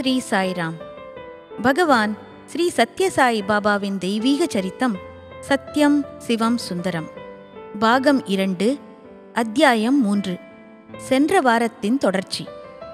ஸ்ரீ சாய்ராம் பகவான் ஸ்ரீ சத்யசாய் பாபாவின் தெய்வீக சரித்தம் சத்யம் சிவம் சுந்தரம் பாகம் இரண்டு அத்தியாயம் மூன்று சென்ற வாரத்தின் தொடர்ச்சி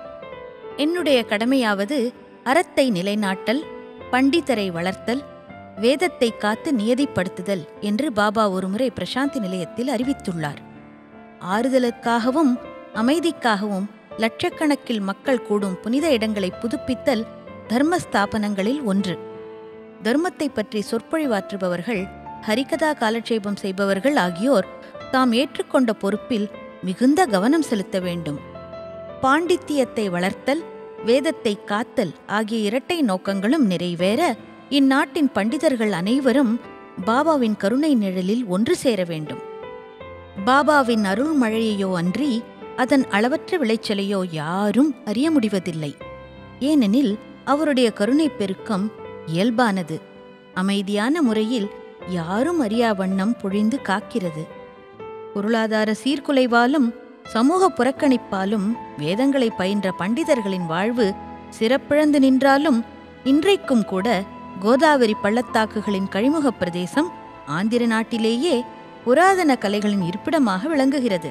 என்னுடைய கடமையாவது அறத்தை நிலைநாட்டல் பண்டிதரை வளர்த்தல் வேதத்தை காத்து நியதிப்படுத்துதல் என்று பாபா ஒருமுறை பிரசாந்தி நிலையத்தில் அறிவித்துள்ளார் ஆறுதலுக்காகவும் அமைதிக்காகவும் லட்சக்கணக்கில் மக்கள் கூடும் புனித இடங்களை புதுப்பித்தல் தர்ம ஸ்தாபனங்களில் ஒன்று தர்மத்தை பற்றி சொற்பொழிவாற்றுபவர்கள் ஹரிகதா காலட்சேபம் செய்பவர்கள் ஆகியோர் தாம் ஏற்றுக்கொண்ட பொறுப்பில் மிகுந்த கவனம் செலுத்த வேண்டும் பாண்டித்தியத்தை வளர்த்தல் வேதத்தை காத்தல் ஆகிய இரட்டை நோக்கங்களும் நிறைவேற இந்நாட்டின் பண்டிதர்கள் அனைவரும் பாபாவின் கருணை நிழலில் ஒன்று சேர வேண்டும் பாபாவின் அருள் மழையையோ அன்றி அதன் அளவற்ற விளைச்சலையோ யாரும் அறிய முடிவதில்லை ஏனெனில் அவருடைய கருணை பெருக்கம் இயல்பானது அமைதியான முறையில் யாரும் அறியா வண்ணம் பொழிந்து காக்கிறது பொருளாதார சீர்குலைவாலும் சமூக புறக்கணிப்பாலும் வேதங்களை பயின்ற பண்டிதர்களின் வாழ்வு சிறப்பிழந்து நின்றாலும் இன்றைக்கும் கூட கோதாவரி பள்ளத்தாக்குகளின் கழிமுகப் பிரதேசம் ஆந்திர நாட்டிலேயே புராதன கலைகளின் இருப்பிடமாக விளங்குகிறது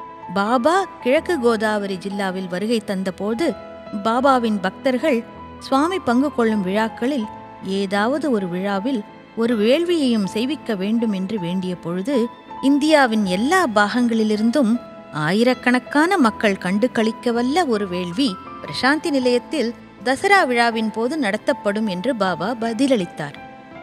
பாபா கிழக்கு கோதாவரி ஜில்லாவில் வருகை தந்தபோது பாபாவின் பக்தர்கள் சுவாமி பங்கு கொள்ளும் விழாக்களில் ஏதாவது ஒரு விழாவில் ஒரு வேள்வியையும் செய்விக்க வேண்டும் என்று வேண்டிய பொழுது இந்தியாவின் எல்லா பாகங்களிலிருந்தும் ஆயிரக்கணக்கான மக்கள் கண்டு களிக்கவல்ல ஒரு வேள்வி பிரசாந்தி நிலையத்தில் தசரா விழாவின் போது நடத்தப்படும் என்று பாபா பதிலளித்தார்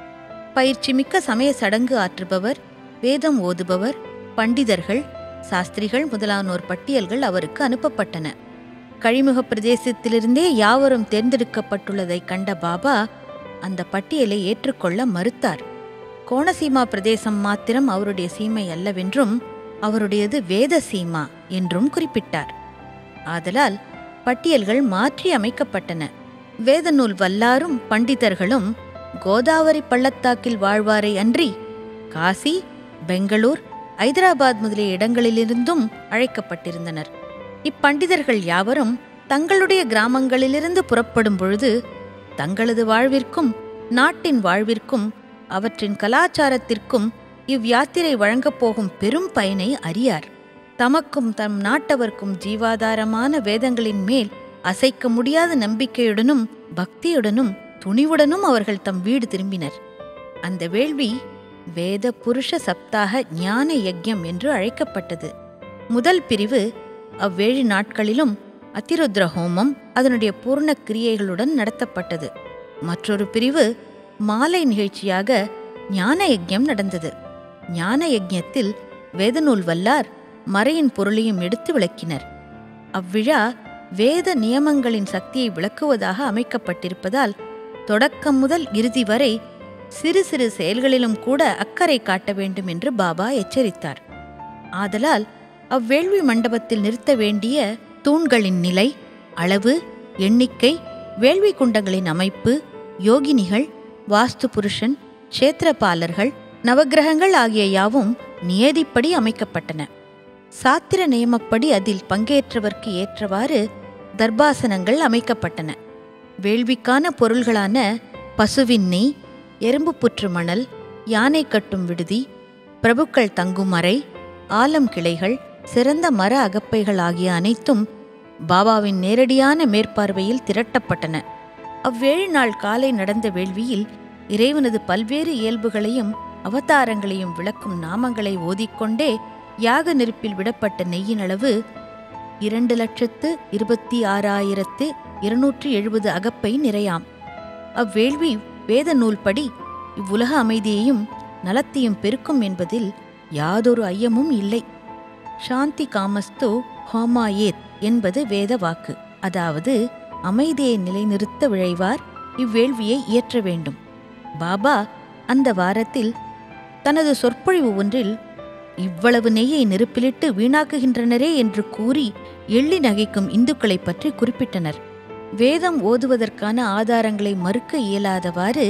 பயிற்சி மிக்க சமய சடங்கு ஆற்றுபவர் வேதம் ஓதுபவர் பண்டிதர்கள் சாஸ்திரிகள் முதலானோர் பட்டியல்கள் அவருக்கு அனுப்பப்பட்டன கழிமுக பிரதேசத்திலிருந்தே யாவரும் தேர்ந்தெடுக்கப்பட்டுள்ளதை கண்ட பாபா அந்த பட்டியலை ஏற்றுக்கொள்ள மறுத்தார் கோணசீமா பிரதேசம் மாத்திரம் அவருடைய சீமை அல்லவென்றும் அவருடையது வேத சீமா என்றும் குறிப்பிட்டார் ஆதலால் பட்டியல்கள் மாற்றி அமைக்கப்பட்டன வேத நூல் வல்லாரும் பண்டிதர்களும் கோதாவரி பள்ளத்தாக்கில் வாழ்வாரை அன்றி காசி பெங்களூர் ஐதராபாத் முதலிய இடங்களிலிருந்தும் அழைக்கப்பட்டிருந்தனர் இப்பண்டிதர்கள் யாவரும் தங்களுடைய கிராமங்களிலிருந்து புறப்படும் பொழுது தங்களது வாழ்விற்கும் நாட்டின் வாழ்விற்கும் அவற்றின் கலாச்சாரத்திற்கும் இவ்யாத்திரை வழங்கப் போகும் பெரும் பயனை அறியார் தமக்கும் தம் நாட்டவர்க்கும் ஜீவாதாரமான வேதங்களின் மேல் அசைக்க முடியாத நம்பிக்கையுடனும் பக்தியுடனும் துணிவுடனும் அவர்கள் தம் வீடு திரும்பினர் அந்த வேள்வி வேத புருஷ சப்தாக ஞான யஜ்யம் என்று அழைக்கப்பட்டது முதல் பிரிவு அவ்வேழு நாட்களிலும் அதிருத்ர ஹோமம் அதனுடைய பூர்ண கிரியைகளுடன் நடத்தப்பட்டது மற்றொரு பிரிவு மாலை நிகழ்ச்சியாக ஞான யஜ்யம் நடந்தது ஞான யஜ்யத்தில் வேதநூல் வல்லார் மறையின் பொருளையும் எடுத்து விளக்கினர் அவ்விழா வேத நியமங்களின் சக்தியை விளக்குவதாக அமைக்கப்பட்டிருப்பதால் தொடக்கம் முதல் இறுதி வரை சிறு சிறு செயல்களிலும் கூட அக்கறை காட்ட வேண்டும் என்று பாபா எச்சரித்தார் ஆதலால் அவ்வேள்வி மண்டபத்தில் நிறுத்த வேண்டிய தூண்களின் நிலை அளவு எண்ணிக்கை வேள்வி குண்டங்களின் அமைப்பு யோகினிகள் வாஸ்து புருஷன் க்ஷேத்திரபாலர்கள் நவக்கிரகங்கள் ஆகிய யாவும் நியதிப்படி அமைக்கப்பட்டன சாத்திர நியமப்படி அதில் பங்கேற்றவர்க்கு ஏற்றவாறு தர்பாசனங்கள் அமைக்கப்பட்டன வேள்விக்கான பொருள்களான பசுவின் நெய் எறும்பு புற்று மணல் யானை கட்டும் விடுதி பிரபுக்கள் தங்கும் அறை ஆலம் கிளைகள் சிறந்த மர அகப்பைகள் ஆகிய அனைத்தும் பாபாவின் நேரடியான மேற்பார்வையில் திரட்டப்பட்டன அவ்வேழு நாள் காலை நடந்த வேள்வியில் இறைவனது பல்வேறு இயல்புகளையும் அவதாரங்களையும் விளக்கும் நாமங்களை ஓதிக்கொண்டே யாக நெருப்பில் விடப்பட்ட நெய்யின் அளவு இரண்டு லட்சத்து இருபத்தி ஆறாயிரத்து இருநூற்றி எழுபது அகப்பை நிறையாம் அவ்வேள்வி வேத நூல்படி இவ்வுலக அமைதியையும் நலத்தையும் பெருக்கும் என்பதில் யாதொரு ஐயமும் இல்லை சாந்தி காமஸ்து ஹோமாயேத் என்பது வேத வாக்கு அதாவது அமைதியை நிலைநிறுத்த விழைவார் இவ்வேள்வியை இயற்ற வேண்டும் பாபா அந்த வாரத்தில் தனது சொற்பொழிவு ஒன்றில் இவ்வளவு நெய்யை நெருப்பிலிட்டு வீணாக்குகின்றனரே என்று கூறி எள்ளி நகைக்கும் இந்துக்களைப் பற்றி குறிப்பிட்டனர் வேதம் ஓதுவதற்கான ஆதாரங்களை மறுக்க இயலாதவாறு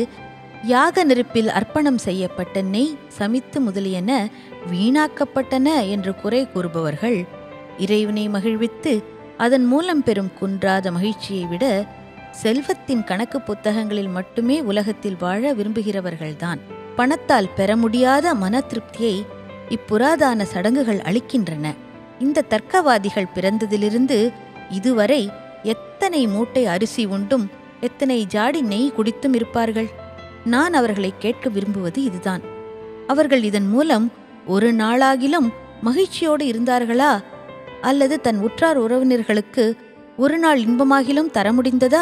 யாக நெருப்பில் அர்ப்பணம் செய்யப்பட்ட நெய் சமித்து முதலியன வீணாக்கப்பட்டன என்று குறை கூறுபவர்கள் இறைவனை மகிழ்வித்து அதன் மூலம் பெறும் குன்றாத மகிழ்ச்சியை விட செல்வத்தின் கணக்கு புத்தகங்களில் மட்டுமே உலகத்தில் வாழ விரும்புகிறவர்கள்தான் பணத்தால் பெற முடியாத மன திருப்தியை இப்புராதான சடங்குகள் அளிக்கின்றன இந்த தர்க்கவாதிகள் பிறந்ததிலிருந்து இதுவரை எத்தனை மூட்டை அரிசி உண்டும் எத்தனை ஜாடி நெய் குடித்தும் இருப்பார்கள் நான் அவர்களை கேட்க விரும்புவது இதுதான் அவர்கள் இதன் மூலம் ஒரு நாளாகிலும் மகிழ்ச்சியோடு இருந்தார்களா அல்லது தன் உற்றார் உறவினர்களுக்கு ஒரு நாள் இன்பமாகிலும் தர முடிந்ததா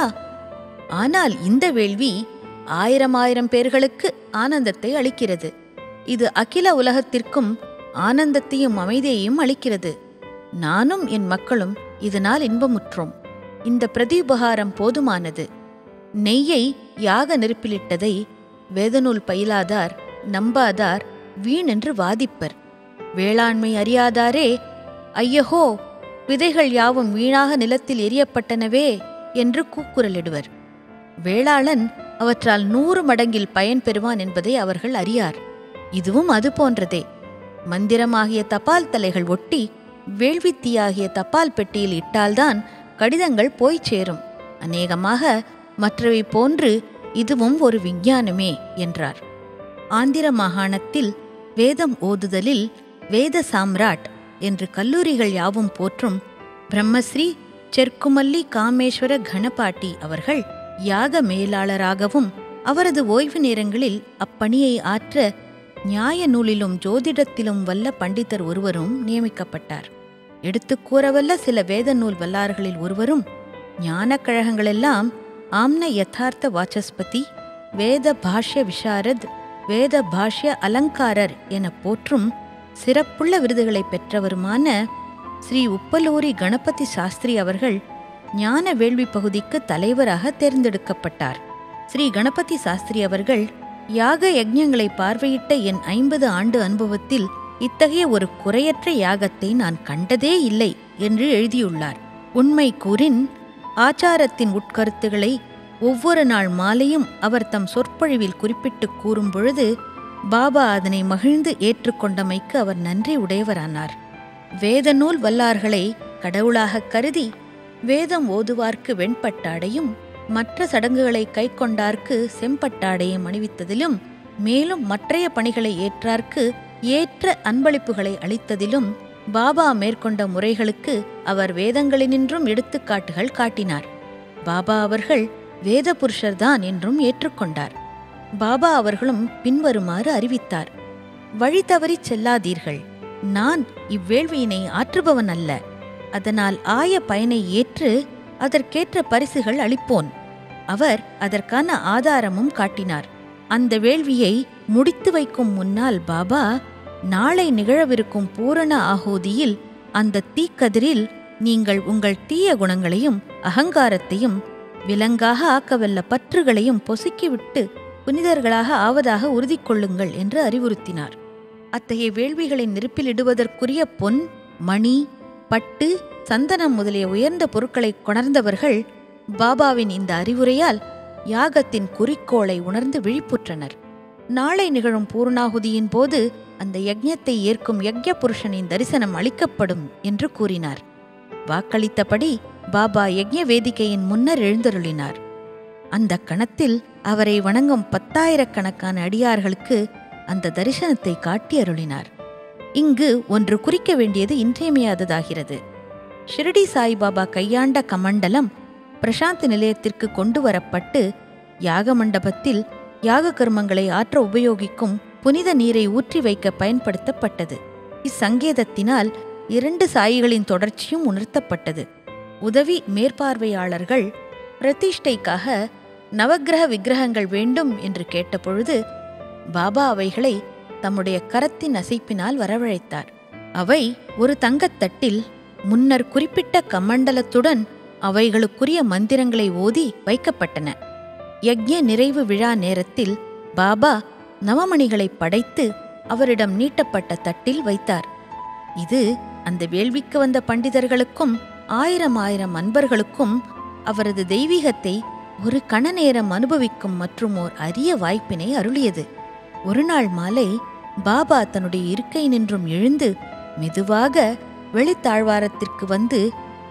ஆனால் இந்த வேள்வி ஆயிரம் ஆயிரம் பேர்களுக்கு ஆனந்தத்தை அளிக்கிறது இது அகில உலகத்திற்கும் ஆனந்தத்தையும் அமைதியையும் அளிக்கிறது நானும் என் மக்களும் இதனால் இன்பமுற்றோம் இந்த பிரதியுபகாரம் போதுமானது நெய்யை யாக நெருப்பிலிட்டதை வேதநூல் பயிலாதார் நம்பாதார் வீணென்று வாதிப்பர் வேளாண்மை அறியாதாரே ஐயஹோ விதைகள் யாவும் வீணாக நிலத்தில் எரியப்பட்டனவே என்று கூக்குரலிடுவர் வேளாளன் அவற்றால் நூறு மடங்கில் பயன் பெறுவான் என்பதை அவர்கள் அறியார் இதுவும் அது போன்றதே மந்திரமாகிய தபால் தலைகள் ஒட்டி வேள்வித்தீயாகிய தபால் பெட்டியில் இட்டால்தான் கடிதங்கள் போய்ச் சேரும் அநேகமாக மற்றவை போன்று இதுவும் ஒரு விஞ்ஞானமே என்றார் ஆந்திர மாகாணத்தில் வேதம் ஓதுதலில் வேத சாம்ராட் என்று கல்லூரிகள் யாவும் போற்றும் பிரம்மஸ்ரீ செர்க்குமல்லி காமேஸ்வர கணபாட்டி அவர்கள் யாக மேலாளராகவும் அவரது ஓய்வு நேரங்களில் அப்பணியை ஆற்ற நியாய நூலிலும் ஜோதிடத்திலும் வல்ல பண்டிதர் ஒருவரும் நியமிக்கப்பட்டார் எடுத்துக் கூறவல்ல சில வேத நூல் வல்லார்களில் ஒருவரும் ஞானக் கழகங்களெல்லாம் ஆம்ன யதார்த்த வாசஸ்பதி வேத பாஷ்ய விஷாரத் வேத பாஷ்ய அலங்காரர் என போற்றும் சிறப்புள்ள விருதுகளை பெற்றவருமான ஸ்ரீ உப்பலூரி கணபதி சாஸ்திரி அவர்கள் ஞான வேள்வி பகுதிக்கு தலைவராக தேர்ந்தெடுக்கப்பட்டார் ஸ்ரீ கணபதி சாஸ்திரி அவர்கள் யாக யஜ்ஞங்களை பார்வையிட்ட என் ஐம்பது ஆண்டு அனுபவத்தில் இத்தகைய ஒரு குறையற்ற யாகத்தை நான் கண்டதே இல்லை என்று எழுதியுள்ளார் உண்மை கூறின் ஆச்சாரத்தின் உட்கருத்துகளை ஒவ்வொரு நாள் மாலையும் அவர் தம் சொற்பொழிவில் குறிப்பிட்டு கூறும் பொழுது பாபா அதனை மகிழ்ந்து ஏற்றுக்கொண்டமைக்கு அவர் நன்றி உடையவரானார் வேத நூல் வல்லார்களை கடவுளாகக் கருதி வேதம் ஓதுவார்க்கு வெண்பட்டாடையும் மற்ற சடங்குகளை கைக்கொண்டார்க்கு செம்பட்டாடையும் அணிவித்ததிலும் மேலும் மற்றைய பணிகளை ஏற்றார்க்கு ஏற்ற அன்பளிப்புகளை அளித்ததிலும் பாபா மேற்கொண்ட முறைகளுக்கு அவர் வேதங்களினின்றும் எடுத்துக்காட்டுகள் காட்டினார் பாபா அவர்கள் வேத புருஷர்தான் என்றும் ஏற்றுக்கொண்டார் பாபா அவர்களும் பின்வருமாறு அறிவித்தார் வழி தவறிச் செல்லாதீர்கள் நான் இவ்வேள்வியினை ஆற்றுபவன் அல்ல அதனால் ஆய பயனை ஏற்று அதற்கேற்ற பரிசுகள் அளிப்போன் அவர் அதற்கான ஆதாரமும் காட்டினார் அந்த வேள்வியை முடித்து வைக்கும் முன்னால் பாபா நாளை நிகழவிருக்கும் பூரண ஆகோதியில் அந்த தீக்கதிரில் நீங்கள் உங்கள் தீய குணங்களையும் அகங்காரத்தையும் விலங்காக ஆக்கவல்ல பற்றுகளையும் பொசுக்கிவிட்டு புனிதர்களாக ஆவதாக உறுதி கொள்ளுங்கள் என்று அறிவுறுத்தினார் அத்தகைய வேள்விகளை நெருப்பிலிடுவதற்குரிய பொன் மணி பட்டு சந்தனம் முதலிய உயர்ந்த பொருட்களை கொணர்ந்தவர்கள் பாபாவின் இந்த அறிவுரையால் யாகத்தின் குறிக்கோளை உணர்ந்து விழிப்புற்றனர் நாளை நிகழும் பூர்ணாகுதியின் போது அந்த யஜ்ஞத்தை ஏற்கும் யஜ்ய புருஷனின் தரிசனம் அளிக்கப்படும் என்று கூறினார் வாக்களித்தபடி பாபா யஜ்ய வேதிக்கையின் முன்னர் எழுந்தருளினார் அந்த கணத்தில் அவரை வணங்கும் பத்தாயிரக்கணக்கான அடியார்களுக்கு அந்த தரிசனத்தை காட்டி அருளினார் இங்கு ஒன்று குறிக்க வேண்டியது இன்றியமையாததாகிறது ஷிரடி சாய்பாபா கையாண்ட கமண்டலம் பிரசாந்த் நிலையத்திற்கு கொண்டு வரப்பட்டு யாக மண்டபத்தில் யாக கர்மங்களை ஆற்ற உபயோகிக்கும் புனித நீரை ஊற்றி வைக்க பயன்படுத்தப்பட்டது இச்சங்கேதத்தினால் இரண்டு சாயிகளின் தொடர்ச்சியும் உணர்த்தப்பட்டது உதவி மேற்பார்வையாளர்கள் பிரதிஷ்டைக்காக நவக்கிரக விக்கிரகங்கள் வேண்டும் என்று கேட்டபொழுது பாபா அவைகளை தம்முடைய கரத்தின் அசைப்பினால் வரவழைத்தார் அவை ஒரு தங்கத்தட்டில் முன்னர் குறிப்பிட்ட கமண்டலத்துடன் அவைகளுக்குரிய மந்திரங்களை ஓதி வைக்கப்பட்டன யக்ஞ நிறைவு விழா நேரத்தில் பாபா நவமணிகளை படைத்து அவரிடம் நீட்டப்பட்ட தட்டில் வைத்தார் இது அந்த வேள்விக்கு வந்த பண்டிதர்களுக்கும் ஆயிரம் ஆயிரம் அன்பர்களுக்கும் அவரது தெய்வீகத்தை ஒரு கண நேரம் அனுபவிக்கும் மற்றும் ஓர் அரிய வாய்ப்பினை அருளியது ஒரு நாள் மாலை பாபா தன்னுடைய இருக்கை நின்றும் எழுந்து மெதுவாக வெளித்தாழ்வாரத்திற்கு வந்து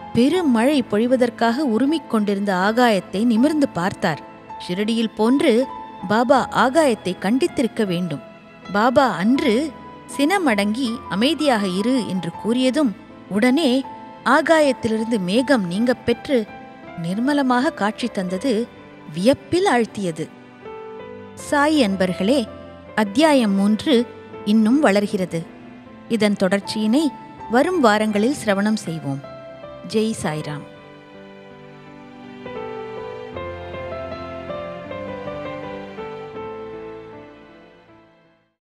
பெருமழை பொழிவதற்காக உருமிக் கொண்டிருந்த ஆகாயத்தை நிமிர்ந்து பார்த்தார் ஷிரடியில் போன்று பாபா ஆகாயத்தை கண்டித்திருக்க வேண்டும் பாபா அன்று சினமடங்கி அமைதியாக இரு என்று கூறியதும் உடனே ஆகாயத்திலிருந்து மேகம் நீங்கப் பெற்று நிர்மலமாக காட்சி தந்தது வியப்பில் ஆழ்த்தியது சாய் அன்பர்களே அத்தியாயம் மூன்று இன்னும் வளர்கிறது இதன் தொடர்ச்சியினை வரும் வாரங்களில் சிரவணம் செய்வோம் ஜெய் சாய்ராம்